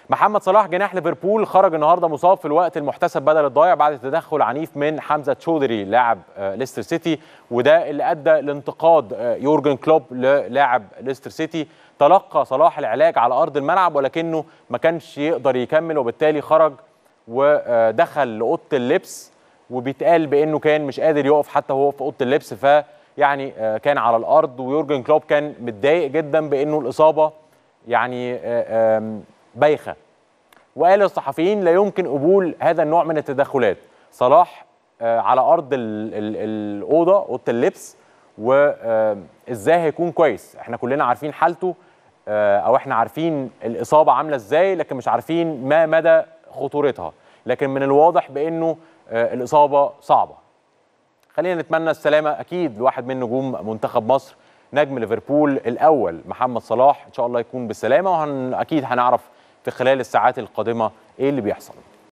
محمد صلاح جناح ليفربول خرج النهارده مصاب في الوقت المحتسب بدل الضايع بعد تدخل عنيف من حمزه تشودري لاعب ليستر سيتي وده اللي ادى لانتقاد يورجن كلوب للاعب ليستر سيتي تلقى صلاح العلاج على ارض الملعب ولكنه ما كانش يقدر يكمل وبالتالي خرج ودخل لاوضه اللبس وبيتقال بانه كان مش قادر يقف حتى وهو في اوضه اللبس فيعني كان على الارض ويورجن كلوب كان متضايق جدا بانه الاصابه يعني بايخه وقال للصحفيين لا يمكن قبول هذا النوع من التدخلات صلاح على ارض الاوضه اوضه اللبس وازاي هيكون كويس احنا كلنا عارفين حالته او احنا عارفين الاصابه عامله ازاي لكن مش عارفين ما مدى خطورتها لكن من الواضح بانه الاصابه صعبه خلينا نتمنى السلامه اكيد لواحد من نجوم منتخب مصر نجم ليفربول الاول محمد صلاح ان شاء الله يكون بالسلامه واكيد هنعرف في خلال الساعات القادمه ايه اللي بيحصل